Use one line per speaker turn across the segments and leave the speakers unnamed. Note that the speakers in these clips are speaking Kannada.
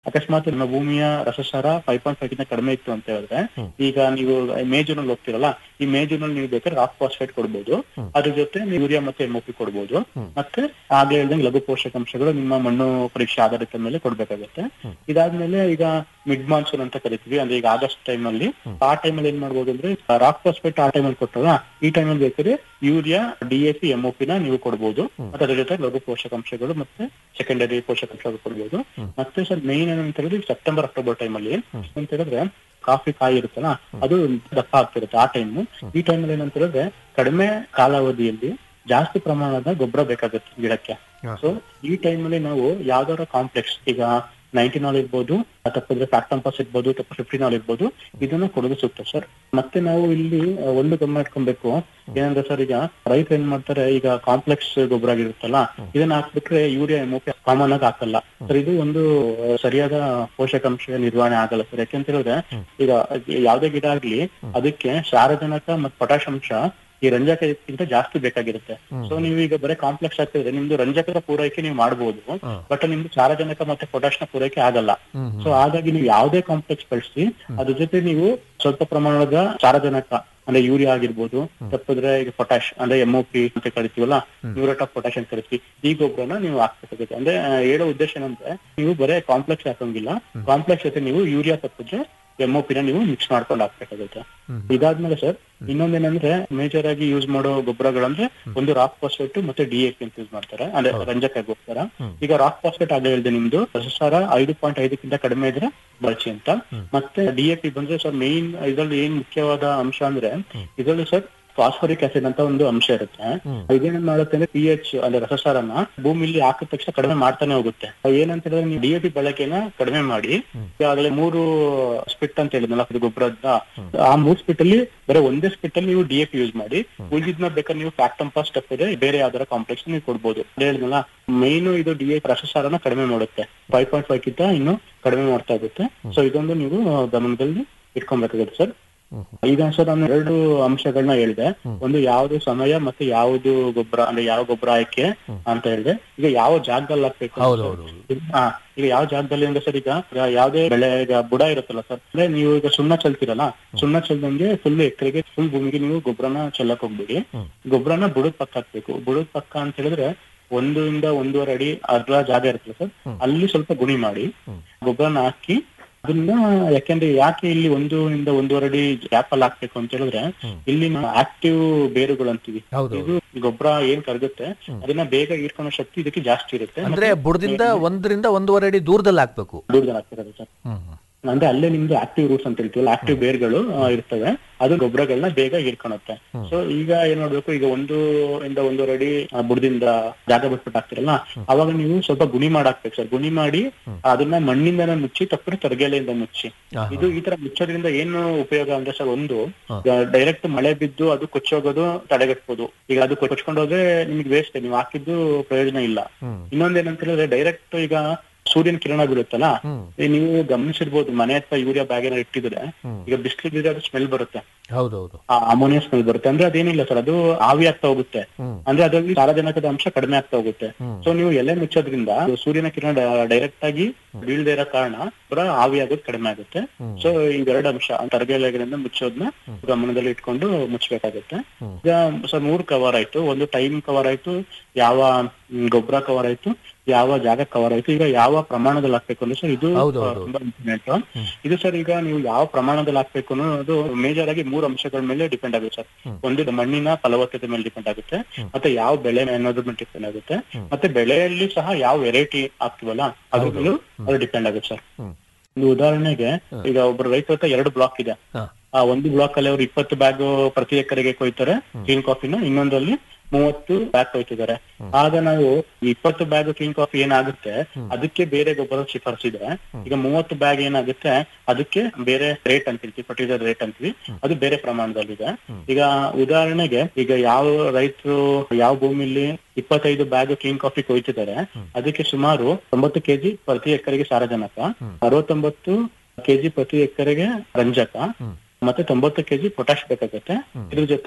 ಅಕಸ್ಮಾತ್ ನಿಮ್ಮ ಭೂಮಿಯ ರಸಸಾರ ಫೈವ್ ಪಾಯಿಂಟ್ ಫೈವ್ ಗಿಂತ ಕಡಿಮೆ ಇತ್ತು ಅಂತ ಹೇಳಿದ್ರೆ ಈಗ ನೀವು ಮೇ ಜೂನ್ ಅಲ್ಲಿ ಹೋಗ್ತಿರಲ್ಲ ಈ ಮೇ ಜೂನ್ ಅಲ್ಲಿ ನೀವು ಬೇಕಾದ್ರೆ ರಾಕ್ ಫಾಸ್ಫೇಟ್ ಕೊಡ್ಬೋದು ಅದ್ರ ಜೊತೆ ನೀವು ಯೂರಿಯಾ ಮತ್ತೆ ಎಂಒಪಿ ಕೊಡ್ಬೋದು ಮತ್ತೆ ಆಗ್ಲೇ ಹೇಳ್ದಂಗೆ ಲಘು ಪೋಷಕಾಂಶಗಳು ನಿಮ್ಮ ಮಣ್ಣು ಪರೀಕ್ಷೆ ಆಧಾರಿತ ಮೇಲೆ ಕೊಡ್ಬೇಕಾಗತ್ತೆ ಇದಾದ್ಮೇಲೆ ಈಗ ಮಿಡ್ ಮಾನ್ಸೂನ್ ಅಂತ ಕರಿತೀವಿ ಅಂದ್ರೆ ಈಗ ಆಗಸ್ಟ್ ಟೈಮ್ ಅಲ್ಲಿ ಆ ಟೈಮ್ ಅಲ್ಲಿ ಏನ್ ಮಾಡ್ಬೋದು ಅಂದ್ರೆ ರಾಕ್ ಫಾಸ್ಫೇಟ್ ಆ ಟೈಮ್ ಅಲ್ಲಿ ಕೊಟ್ಟಲ್ಲ ಈ ಟೈಮ್ ಅಲ್ಲಿ ಬೇಕಾದ್ರೆ ಯೂರಿಯಾ ಡಿಎಪಿ ಎಂಒಪಿ ನ ನೀವು ಕೊಡ್ಬೋದು ಮತ್ತೆ ಅದ್ರ ಜೊತೆ ಲಘು ಪೋಷಕಾಂಶಗಳು ಮತ್ತೆ ಸೆಕೆಂಡರಿ ಪೋಷಕಾಂಶಗಳು ಕೊಡ್ಬೋದು ಮತ್ತೆ ಸರ್ ಮೇನ್ ಏನಂತ ಹೇಳಿದ್ರೆ ಸೆಪ್ಟೆಂಬರ್ ಅಕ್ಟೋಬರ್ ಟೈಮ್ ಅಲ್ಲಿ ಅಂತ ಹೇಳಿದ್ರೆ ಕಾಫಿ ಕಾಯಿ ಇರುತ್ತಲ್ಲ ಅದು ದಪ್ಪ ಆಗ್ತಿರುತ್ತೆ ಆ ಟೈಮ್ ಈ ಟೈಮ್ ಅಲ್ಲಿ ಏನಂತ ಹೇಳಿದ್ರೆ ಕಡಿಮೆ ಕಾಲಾವಧಿಯಲ್ಲಿ ಜಾಸ್ತಿ ಪ್ರಮಾಣದ ಗೊಬ್ಬರ ಬೇಕಾಗುತ್ತೆ ಗಿಡಕ್ಕೆ ಸೊ ಈ ಟೈಮ್ ಅಲ್ಲಿ ನಾವು ಯಾವ್ದಾರ ಕಾಂಪ್ಲೆಕ್ಸ್ ಈಗ ನೈನ್ಟಿನಾಲ್ ಇರ್ಬೋದು ತಪ್ಪಿದ್ರೆ ಫ್ಯಾಕ್ಟಂಪಾಸ್ ಇರ್ಬೋದು ತಪ್ಪ ಫಿಫ್ಟಿನಾಲ್ ಇರ್ಬೋದು ಇದನ್ನ ಕೊಡೋದು ಸೂಕ್ತ ಸರ್ ಮತ್ತೆ ನಾವು ಇಲ್ಲಿ ಆ, ಒಂದು ಗಮನ ಇಟ್ಕೊಬೇಕು ಏನಂದ್ರೆ ಸರ್ ಈಗ ರೈತರು ಏನ್ ಮಾಡ್ತಾರೆ ಈಗ ಕಾಂಪ್ಲೆಕ್ಸ್ ಗೊಬ್ಬರ ಆಗಿರುತ್ತಲ್ಲ ಇದನ್ನ ಹಾಕ್ಬಿಟ್ರೆ ಯೂರಿಯಾ ಎಮೋಪಿ ಕಾಮನ್ ಆಗಿ ಹಾಕಲ್ಲ ಸರ್ ಇದು ಒಂದು ಆ, ಸರಿಯಾದ ಪೋಷಕಾಂಶ ನಿರ್ವಹಣೆ ಆಗಲ್ಲ ಸರ್ ಯಾಕೆಂತ ಹೇಳಿದ್ರೆ ಈಗ ಯಾವ್ದೇ ಗಿಡ ಆಗ್ಲಿ ಅದಕ್ಕೆ ಸಾರಜನಕ ಮತ್ತು ಪೊಟ್ಯಾಶ್ ಅಂಶ ಈ ರಂಜಕಕ್ಕಿಂತ ಜಾಸ್ತಿ ಬೇಕಾಗಿರುತ್ತೆ ಸೊ ನೀವು ಈಗ ಬರೀ ಕಾಂಪ್ಲೆಕ್ಸ್ ಆಗ್ತಿದ್ರೆ ನಿಮ್ದು ರಂಜಕದ ಪೂರೈಕೆ ನೀವು ಮಾಡಬಹುದು ಬಟ್ ನಿಮ್ದು ಸಾರಜನಕ ಮತ್ತೆ ಪೊಟ್ಯಾಶ್ ನ ಪೂರೈಕೆ ಆಗಲ್ಲ ಸೊ ಹಾಗಾಗಿ ನೀವು ಯಾವ್ದೇ ಕಾಂಪ್ಲೆಕ್ಸ್ ಬಳಸಿ ಅದ್ರ ಜೊತೆ ನೀವು ಸ್ವಲ್ಪ ಪ್ರಮಾಣದ ಸಾರಜನಕ ಅಂದ್ರೆ ಯೂರಿಯಾ ಆಗಿರ್ಬೋದು ತಪ್ಪಿದ್ರೆ ಈಗ ಪೊಟ್ಯಾಶ್ ಅಂದ್ರೆ ಎಂಒಪಿ ಅಂತ ಕರಿತೀವಲ್ಲ ಮ್ಯೂರೇಟ್ ಆಫ್ ಪೊಟ್ಯಾಶ್ ಅಂತ ಕರಿತೀವಿ ಈ ಗೊಬ್ಬರನ ನೀವು ಹಾಕ್ಬೇಕಾಗುತ್ತೆ ಅಂದ್ರೆ ಆ, ಹೇಳೋ ಉದ್ದೇಶ ಏನಂದ್ರೆ ನೀವು ಬರೇ ಕಾಂಪ್ಲೆಕ್ಸ್ ಹಾಕಂಗಿಲ್ಲ ಕಾಂಪ್ಲೆಕ್ಸ್ ಜೊತೆ ನೀವು ಯೂರಿಯಾ ತಪ್ಪಿದ್ರೆ ಎಂಒಪಿ ನ ನೀವು ಮಿಕ್ಸ್ ಮಾಡ್ಕೊಂಡು ಹಾಕ್ಬೇಕಾಗುತ್ತೆ ಇದಾದ್ಮೇಲೆ ಸರ್ ಇನ್ನೊಂದೇನಂದ್ರೆ ಮೇಜರ್ ಆಗಿ ಯೂಸ್ ಮಾಡೋ ಗೊಬ್ಬರಗಳಂದ್ರೆ ಒಂದು ರಾಕ್ ಫಾಸ್ಫೇಟ್ ಮತ್ತೆ ಡಿಎಪಿ ಅಂತ ಯೂಸ್ ಮಾಡ್ತಾರೆ ಅಂದ್ರೆ ರಂಜಕ ಗೊಬ್ಬರ ಈಗ ರಾಕ್ ಫಾಸ್ಫೇಟ್ ಆಗಲೇ ಹೇಳಿದೆ ನಿಮ್ದು ರಸಸಾರ ಐದು ಪಾಯಿಂಟ್ ಐದಕ್ಕಿಂತ ಕಡಿಮೆ ಇದ್ರೆ ಬಳಸಿ ಅಂತ ಮತ್ತೆ ಡಿಎಪಿ ಬಂದ್ರೆ ಸರ್ ಮೇನ್ ಇದ್ರಲ್ಲಿ ಏನ್ ಮುಖ್ಯವಾದ ಅಂಶ ಅಂದ್ರೆ ಇದ್ರಲ್ಲಿ ಸರ್ ಫಾಸ್ಫರಿಕ್ ಆಸಿಡ್ ಅಂತ ಒಂದು ಅಂಶ ಇರುತ್ತೆ ಇದೇನ್ ಮಾಡುತ್ತೆ ಅಂದ್ರೆ ಪಿ ಎಚ್ ಅಂದ್ರೆ ರಸಸಾರನ ಭೂಮಿಲಿ ಹಾಕಿದ ತಕ್ಷಣ ಕಡಿಮೆ ಮಾಡ್ತಾನೆ ಹೋಗುತ್ತೆ ಏನಂತ ಹೇಳಿದ್ರೆ ನೀವು ಡಿಎಪಿ ಬಳಕೆನ ಕಡಿಮೆ ಮಾಡಿ ಈಗಾಗಲೇ ಮೂರು ಸ್ಪಿಟ್ ಅಂತ ಹೇಳಿದ್ನಲ್ಲ ಇದು ಗೊಬ್ಬರದ ಆ ಮೂರ್ ಸ್ಪಿಟ್ ಅಲ್ಲಿ ಬರೀ ಒಂದೇ ಸ್ಪಿಟ್ ಅಲ್ಲಿ ನೀವು ಡಿಎಪಿ ಯೂಸ್ ಮಾಡಿ ಉಳಿದಿದ್ನ ಬೇಕಾದ್ರೆ ನೀವು ಫ್ಯಾಕ್ಟಂಪಾ ಸ್ಟೆಪ್ ಇದೆ ಬೇರೆ ಯಾವ್ದಾರ ಕಾಂಪ್ಲೆಕ್ಸ್ ನೀವು ಕೊಡ್ಬೋದು ಅದೇ ಹೇಳಿದ್ನಲ್ಲ ಮೇನ್ ಇದು ಡಿಎಪಿ ರಸಸಾರನ ಕಡಿಮೆ ಮಾಡುತ್ತೆ ಫೈವ್ ಪಾಯಿಂಟ್ ಫೈವ್ ಕಿಂತ ಇನ್ನು ಕಡಿಮೆ ಮಾಡ್ತಾ ಇರುತ್ತೆ ಸೊ ಇದೊಂದು ನೀವು ಗಮನದಲ್ಲಿ ಇಟ್ಕೊಬೇಕಾಗುತ್ತೆ ಸರ್ ಈಗ ಸರ್ ನಾನು ಎರಡು ಅಂಶಗಳನ್ನ ಹೇಳಿದೆ ಒಂದು ಯಾವ್ದು ಸಮಯ ಮತ್ತೆ ಯಾವ್ದು ಗೊಬ್ಬರ ಅಂದ್ರೆ ಯಾವ ಗೊಬ್ಬರ ಆಯ್ಕೆ ಅಂತ ಹೇಳಿದೆ ಈಗ ಯಾವ ಜಾಗದಲ್ಲಿ ಹಾಕ್ಬೇಕು ಅಂತ
ಹೌದು,
ಸರ್.
ಹೌದು,
ಹಾ ಈಗ ಯಾವ ಜಾಗದಲ್ಲಿ ಅಂದ್ರೆ ಸರ್ ಈಗ ಈಗ ಯಾವ್ದೇ ಬೆಳೆ ಈಗ ಬುಡ ಇರುತ್ತಲ್ಲ ಸರ್ ಅಂದ್ರೆ ನೀವು ಈಗ ಸುಣ್ಣ ಚೆಲ್ತೀರಲ್ಲ ಸುಣ್ಣ ಚೆಲ್ದಂಗೆ ಫುಲ್ ಎಕರೆಗೆ ಫುಲ್ ಭೂಮಿಗೆ ನೀವು ಗೊಬ್ಬರನ ಚೆಲ್ಲಕ್ ಹೋಗ್ಬೇಡಿ ಗೊಬ್ಬರನ ಬುಡದ ಪಕ್ಕ ಹಾಕ್ಬೇಕು ಬುಡದ ಪಕ್ಕ ಅಂತ ಹೇಳಿದ್ರೆ ಒಂದು ಇಂದ ಒಂದೂವರೆ ಅಡಿ ಅರ್ಧ ಜಾಗ ಇರುತ್ತಲ್ಲ ಸರ್ ಅಲ್ಲಿ ಸ್ವಲ್ಪ ಗುಣಿ ಮಾಡಿ ಗೊಬ್ಬರನ ಹಾಕಿ ಅದನ್ನ ಯಾಕೆಂದ್ರೆ ಯಾಕೆ ಇಲ್ಲಿ ಒಂದು ಇಂದ ಒಂದೂವರೆ ಅಡಿ ಗ್ಯಾಪ್ ಅಲ್ಲಿ ಹಾಕ್ಬೇಕು ಅಂತ ಹೇಳಿದ್ರೆ ಇಲ್ಲಿ ಆಕ್ಟಿವ್ ಬೇರುಗಳು ಅಂತೀವಿ
ಹೌದು,
ಇದು ಗೊಬ್ಬರ ಏನ್ ಕರಗುತ್ತೆ ಅದನ್ನ ಬೇಗ ಹೀರ್ಕೊಳ್ಳೋ ಶಕ್ತಿ ಇದಕ್ಕೆ ಜಾಸ್ತಿ ಇರುತ್ತೆ
ಅಂದ್ರೆ ಬುಡದಿಂದ ಒಂದರಿಂದ ಒಂದೂವರೆ ಅಡಿ ದೂರದಲ್ಲಿ ಹಾಕ್ಬೇಕು
ದೂರದಲ್ಲಿ ಹಾಕ್ತಿರೋದು ಸರ್
ಹ್ಮ್ ಹ್ಮ್.
ಅಂದ್ರೆ ಅಲ್ಲೇ ನಿಮ್ದು ಆಕ್ಟಿವ್ ರೂಟ್ಸ್ ಅಂತ ಹೇಳ್ತೀವಲ್ಲ ಆಕ್ಟಿವ್ ಬೇರ್ಗಳು ಆ, ಇರ್ತವೆ ಅದು ಗೊಬ್ಬರಗಳನ್ನ ಬೇಗ ಹೀರ್ಕೊಳುತ್ತೆ ಸೊ ಈಗ ಏನ್ ಮಾಡ್ಬೇಕು ಈಗ ಒಂದು ಇಂದ ಒಂದೂವರೆ ಅಡಿ ಆ, ಬುಡದಿಂದ ಜಾಗ ಬಿಟ್ಬಿಟ್ಟು ಹಾಕ್ತಿರಲ್ಲ ಅವಾಗ ನೀವು ಸ್ವಲ್ಪ ಗುಣಿ ಮಾಡಾಕ್ಬೇಕು ಸರ್ ಗುಣಿ ಮಾಡಿ ಅದನ್ನ ಮಣ್ಣಿಂದನೇ ಮುಚ್ಚಿ ತಪ್ಪರೆ ತರಗೆಲೆಯಿಂದ ಮುಚ್ಚಿ
ಆಹಾ.
ಇದು ಈ ತರ ಮುಚ್ಚೋದ್ರಿಂದ ಏನು ಉಪಯೋಗ ಅಂದ್ರೆ ಸರ್ ಒಂದು ಡೈರೆಕ್ಟ್ ಮಳೆ ಬಿದ್ದು ಅದು ಕೊಚ್ಚೋಗೋದು ತಡೆಗಟ್ಬೋದು ಈಗ ಅದು ಕೊಚ್ಕೊಂಡು ಹೋದ್ರೆ ನಿಮ್ಗೆ ವೇಸ್ಟ್ ನೀವು ಹಾಕಿದ್ದು ಪ್ರಯೋಜನ ಇಲ್ಲ ಇನ್ನೊಂದೇನಂತ ಹೇಳಿದ್ರೆ ಡೈರೆಕ್ಟ್ ಈಗ ಸೂರ್ಯನ ಕಿರಣ ಬೀಳುತ್ತಲ್ಲ ಈ ನೀವು ಗಮನಿಸಿರ್ಬೋದು ಮನೆ ಹತ್ರ ಯೂರಿಯಾ ಬ್ಯಾಗ್ ಏನಾದ್ರು ಇಟ್ಟಿದ್ರೆ ಈಗ ಬಿಸಿಲು ಬಿದ್ರೆ ಅದು ಸ್ಮೆಲ್ ಬರುತ್ತೆ
ಹೌದೌದು
ಆ ಅಮೋನಿಯಾ ಸ್ಮೆಲ್ ಬರುತ್ತೆ ಅಂದ್ರೆ ಅದೇನಿಲ್ಲ ಸರ್ ಅದು ಆವಿ ಆಗ್ತಾ ಹೋಗುತ್ತೆ ಅಂದ್ರೆ ಅದರಲ್ಲಿ ಸಾರಜನಕದ ಅಂಶ ಕಡಿಮೆ ಆಗ್ತಾ ಹೋಗುತ್ತೆ ಸೊ ನೀವು ಎಲೆ ಮುಚ್ಚೋದ್ರಿಂದ ಸೂರ್ಯನ ಕಿರಣ ಡೈರೆಕ್ಟ್ ಆಗಿ ಬೀಳ್ದೇ ಇರೋ ಕಾರಣ ಪುರ ಆವಿ ಆಗೋದು ಕಡಿಮೆ ಆಗುತ್ತೆ ಸೊ ಇವೆರಡು ಅಂಶ ತರಗೆಲೆಗಳಿಂದ ಮುಚ್ಚೋದ್ನ ಗಮನದಲ್ಲಿ ಇಟ್ಕೊಂಡು ಮುಚ್ಚಬೇಕಾಗುತ್ತೆ ಈಗ ಸರ್ ಮೂರು ಕವರ್ ಆಯ್ತು ಒಂದು ಟೈಮ್ ಕವರ್ ಆಯ್ತು ಯಾವ ಮ್, ಗೊಬ್ಬರ ಕವರ್ ಆಯ್ತು ಯಾವ ಜಾಗ ಕವರ್ ಆಯ್ತು ಈಗ ಯಾವ ಪ್ರಮಾಣದಲ್ಲಿ ಹಾಕ್ಬೇಕು ಅಂದ್ರೆ ಸರ್ ಇದು
ಹೌದು,
ಆ,
ಹೌದು.
ತುಂಬಾ ಇಂಪಾರ್ಟೆಂಟ್ ಇದು ಸರ್ ಈಗ ನೀವು ಯಾವ ಪ್ರಮಾಣದಲ್ಲಿ ಹಾಕ್ಬೇಕು ಅನ್ನೋದು ಮೇಜರ್ ಆಗಿ ಮೂರು ಅಂಶಗಳ ಮೇಲೆ ಡಿಪೆಂಡ್ ಆಗುತ್ತೆ ಸರ್ ಒಂದು ಇದು ಮಣ್ಣಿನ ಫಲವತ್ತತೆ ಮೇಲೆ ಡಿಪೆಂಡ್ ಆಗುತ್ತೆ ಮತ್ತೆ ಯಾವ ಬೆಳೆ ಅನ್ನೋದ್ರ ಮೇಲೆ ಡಿಪೆಂಡ್ ಆಗುತ್ತೆ ಮತ್ತೆ ಬೆಳೆಯಲ್ಲಿ ಸಹ ಯಾವ ವೆರೈಟಿ ಹಾಕ್ತಿವಲ್ಲ ಅದ್ರ ಮೇಲೂ ಅದು ಡಿಪೆಂಡ್ ಆಗುತ್ತೆ ಸರ್ ಒಂದು ಉದಾಹರಣೆಗೆ ಈಗ ಒಬ್ರು ರೈತರ ಹತ್ರ ಎರಡು ಬ್ಲಾಕ್ ಇದೆ
ಹಾ.
ಆ ಒಂದು ಬ್ಲಾಕ್ ಅಲ್ಲಿ ಅವ್ರು ಇಪ್ಪತ್ತು ಬ್ಯಾಗ್ ಪ್ರತಿ ಎಕರೆಗೆ ಕೊಯ್ತಾರೆ ಕ್ಲೀನ್ ಕಾಫಿನ ಇನ್ನೊಂದಲ್ಲಿ ಮೂವತ್ತು ಬ್ಯಾಗ್ ಕೊಯ್ತಿದ್ದಾರೆ ಆಗ ನಾವು ಈ ಇಪ್ಪತ್ತು ಬ್ಯಾಗ್ ಕ್ಲೀನ್ ಕಾಫಿ ಏನಾಗುತ್ತೆ ಅದಕ್ಕೆ ಬೇರೆ ಗೊಬ್ಬರ ಶಿಫಾರಸಿದೆ ಈಗ ಮೂವತ್ತು ಬ್ಯಾಗ್ ಏನಾಗುತ್ತೆ ಅದಕ್ಕೆ ಬೇರೆ ರೇಟ್ ಅಂತಿರ್ತೀವಿ ಪರ್ಟಿಕ್ಯುಲರ್ ರೇಟ್ ಅಂತೀವಿ ಅದು ಬೇರೆ ಪ್ರಮಾಣದಲ್ಲಿದೆ ಈಗ ಉದಾಹರಣೆಗೆ ಈಗ ಯಾವ ರೈತರು ಯಾವ ಭೂಮಿಲಿ ಇಪ್ಪತ್ತೈದು ಬ್ಯಾಗ್ ಕ್ಲೀನ್ ಕಾಫಿ ಕೊಯ್ತಿದ್ದಾರೆ ಅದಕ್ಕೆ ಸುಮಾರು ತೊಂಬತ್ತು ಕೆಜಿ ಪ್ರತಿ ಎಕರೆಗೆ ಸಾರಜನಕ ಅರವತ್ತೊಂಬತ್ತು ಕೆಜಿ ಪ್ರತಿ ಎಕರೆಗೆ ರಂಜಕ ಮತ್ತೆ ತೊಂಬತ್ತು ಕೆಜಿ ಪೊಟ್ಯಾಶ್ ಬೇಕಾಗುತ್ತೆ ಇದ್ರ ಜೊತೆ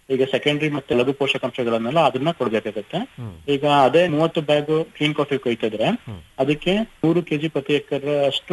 ಈಗ ಸೆಕೆಂಡರಿ ಮತ್ತೆ ಲಘು ಪೋಷಕಾಂಶಗಳನ್ನೆಲ್ಲ ಅದನ್ನ ಕೊಡ್ಬೇಕಾಗತ್ತೆ
ಹ್ಮ್.
ಈಗ ಅದೇ ಮೂವತ್ತು ಬ್ಯಾಗ್ ಕ್ಲೀನ್ ಕಾಫಿ ಕೊಯ್ತಿದ್ರೆ ಅದಕ್ಕೆ ನೂರು ಕೆಜಿ ಪ್ರತಿ ಎಕರೆ ಅಷ್ಟು